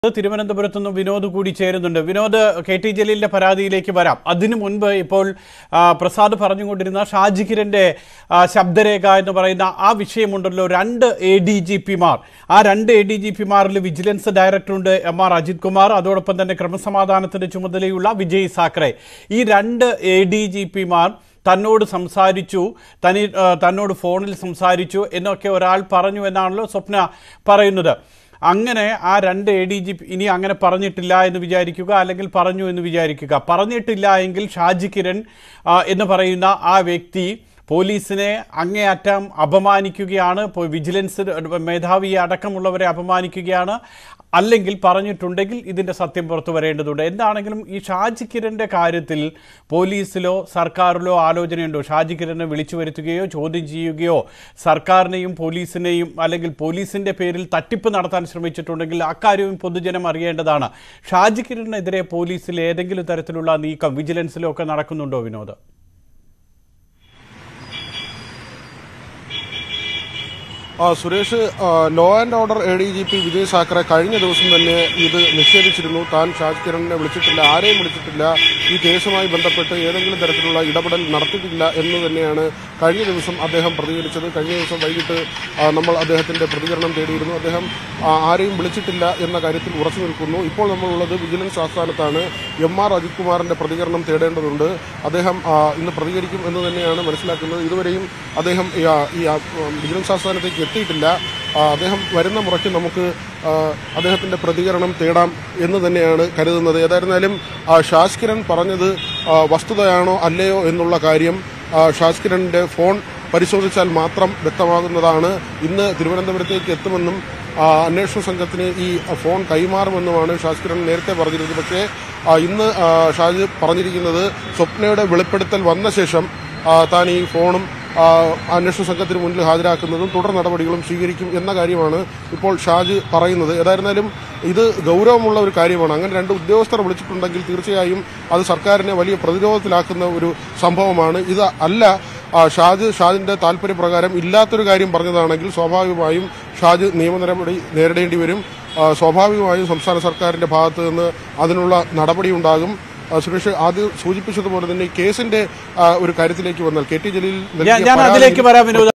തിരുവനന്തപുരത്ത് നിന്ന് വിനോദ് കൂടി ചേരുന്നുണ്ട് വിനോദ് കെ ടി ജലീലിന്റെ പരാതിയിലേക്ക് വരാം അതിനു മുൻപ് ഇപ്പോൾ ആ, പ്രസാദ് പറഞ്ഞുകൊണ്ടിരുന്ന ഷാജി കിരന്റെ ആ, ശബ്ദരേഖ എന്ന് പറയുന്ന ആ വിഷയമുണ്ടല്ലോ രണ്ട് എ ഡി ജി പിമാർ ആ രണ്ട് എ ഡി ജി പിമാരിൽ വിജിലൻസ് ഡയറക്ടറുണ്ട് എം ആർ അജിത് കുമാർ അതോടൊപ്പം തന്നെ ക്രമസമാധാനത്തിന്റെ ചുമതലയുള്ള വിജയ് സാക്കറെ ഈ രണ്ട് എ ഡി ജി പിമാർ തന്നോട് സംസാരിച്ചു തനി ആ, തന്നോട് ഫോണിൽ സംസാരിച്ചു എന്നൊക്കെ ഒരാൾ പറഞ്ഞു എന്നാണല്ലോ സ്വപ്ന പറയുന്നത് അങ്ങനെ ആ രണ്ട് എ ഡി ജി ഇനി അങ്ങനെ പറഞ്ഞിട്ടില്ല എന്ന് വിചാരിക്കുക അല്ലെങ്കിൽ പറഞ്ഞു എന്ന് വിചാരിക്കുക പറഞ്ഞിട്ടില്ല എങ്കിൽ ഷാജി കിരൺ ആ, എന്ന് പറയുന്ന ആ വ്യക്തി പോലീസിനെ അങ്ങേയറ്റം അപമാനിക്കുകയാണ് ഇപ്പോൾ വിജിലൻസ് മേധാവിയെ അടക്കമുള്ളവരെ അപമാനിക്കുകയാണ് അല്ലെങ്കിൽ പറഞ്ഞിട്ടുണ്ടെങ്കിൽ ഇതിൻ്റെ സത്യം പുറത്തു വരേണ്ടതുണ്ട് എന്താണെങ്കിലും ഈ ഷാജി കിരൻ്റെ കാര്യത്തിൽ പോലീസിലോ സർക്കാരിലോ ആലോചനയുണ്ടോ ഷാജി കിരനെ വിളിച്ചു വരുത്തുകയോ ചോദ്യം ചെയ്യുകയോ സർക്കാരിനെയും പോലീസിനെയും അല്ലെങ്കിൽ പോലീസിൻ്റെ പേരിൽ തട്ടിപ്പ് നടത്താൻ ശ്രമിച്ചിട്ടുണ്ടെങ്കിൽ അക്കാര്യവും പൊതുജനം അറിയേണ്ടതാണ് ഷാജി കിരണിനെതിരെ പോലീസിൽ ഏതെങ്കിലും തരത്തിലുള്ള നീക്കം വിജിലൻസിലോ ഒക്കെ നടക്കുന്നുണ്ടോ വിനോദ് ആ, സുരേഷ് ആ, law and order A D G P Vijay Sakhare കഴിഞ്ഞ ദിവസം തന്നെ ഇത് നിഷേധിച്ചിരുന്നു താൻ ഷാജ് കിരണിനെ വിളിച്ചിട്ടില്ല ആരെയും വിളിച്ചിട്ടില്ല ഈ കേസുമായി ബന്ധപ്പെട്ട് ഏതെങ്കിലും തരത്തിലുള്ള ഇടപെടൽ നടത്തിയിട്ടില്ല എന്ന് തന്നെയാണ് കഴിഞ്ഞ ദിവസം അദ്ദേഹം പ്രതികരിച്ചത് കഴിഞ്ഞ ദിവസം വൈകിട്ട് ആ, നമ്മൾ അദ്ദേഹത്തിന്റെ പ്രതികരണം തേടിയിരുന്നു അദ്ദേഹം ആ, ആരെയും വിളിച്ചിട്ടില്ല എന്ന കാര്യത്തിൽ ഉറച്ചു നിൽക്കുന്നു ഇപ്പോൾ നമ്മളുള്ളത് വിജിലൻസ് ആസ്ഥാനത്താണ് എം ആർ അജിത് കുമാറിന്റെ പ്രതികരണം തേടേണ്ടതുണ്ട് അദ്ദേഹം ആ, ഇന്ന് പ്രതികരിക്കും എന്ന് തന്നെയാണ് മനസ്സിലാക്കുന്നത് ഇതുവരെയും അദ്ദേഹം ഈ, ആ, ഈ ആ, വിജിലൻസ് ആസ്ഥാനത്തേക്ക് എത്തിയിട്ടില്ല ആ, അദ്ദേഹം വരുന്ന മുറയ്ക്ക് നമുക്ക് ആ, അദ്ദേഹത്തിന്റെ പ്രതികരണം തേടാം എന്ന് തന്നെയാണ് കരുതുന്നത് ഏതായിരുന്നാലും ആ, ഷാജ് കിരൺ പറഞ്ഞത് ആ, വസ്തുതയാണോ അല്ലയോ എന്നുള്ള കാര്യം ആ, ഷാജ് കിരണിന്റെ ഫോൺ പരിശോധിച്ചാൽ മാത്രം വ്യക്തമാകുന്നതാണ് ഇന്ന് തിരുവനന്തപുരത്തേക്ക് എത്തുമെന്നും ആ, അന്വേഷണ സംഘത്തിന് ഈ ഫോൺ കൈമാറുമെന്നുമാണ് ഷാജ് കിരൺ നേരത്തെ പറഞ്ഞിരുന്നത് പക്ഷേ ആ, ഇന്ന് ആ, ഷാജ് പറഞ്ഞിരിക്കുന്നത് സ്വപ്നയുടെ വെളിപ്പെടുത്തൽ വന്ന ശേഷം ആ, താൻ ഈ ഫോണും ആ, അന്വേഷണ സംഘത്തിന് മുന്നിൽ ഹാജരാക്കുന്നതും തുടർ നടപടികളും സ്വീകരിക്കും എന്ന കാര്യമാണ് ഇപ്പോൾ ഷാജ് പറയുന്നത് ഏതായിരുന്നാലും ഇത് ഗൗരവമുള്ള ഒരു കാര്യമാണ് അങ്ങനെ രണ്ട് ഉദ്യോഗസ്ഥർ വിളിച്ചിട്ടുണ്ടെങ്കിൽ തീർച്ചയായും അത് സർക്കാരിനെ വലിയ പ്രതിരോധത്തിലാക്കുന്ന ഒരു സംഭവമാണ് ഇത് അല്ല ആ, ഷാജ് ഷാജിന്റെ താല്പര്യപ്രകാരം ഇല്ലാത്തൊരു കാര്യം പറഞ്ഞതാണെങ്കിൽ സ്വാഭാവികമായും ഷാജ് നിയമ നടപടി നേരിടേണ്ടി വരും ആ, സ്വാഭാവികമായും സംസ്ഥാന സർക്കാരിന്റെ ഭാഗത്ത് നിന്ന് അതിനുള്ള നടപടി ഉണ്ടാകും ആ, സുരേഷ് ആദ്യം സൂചിപ്പിച്ചതുപോലെ തന്നെ ഈ കേസിന്റെ ആ, ഒരു കാര്യത്തിലേക്ക് വന്നാൽ കെ ടി ജലീൽ ഞാൻ നൽകിയ ഞാൻ പരാതിയിൽ അതിലേക്ക് വരാം വിനോദ്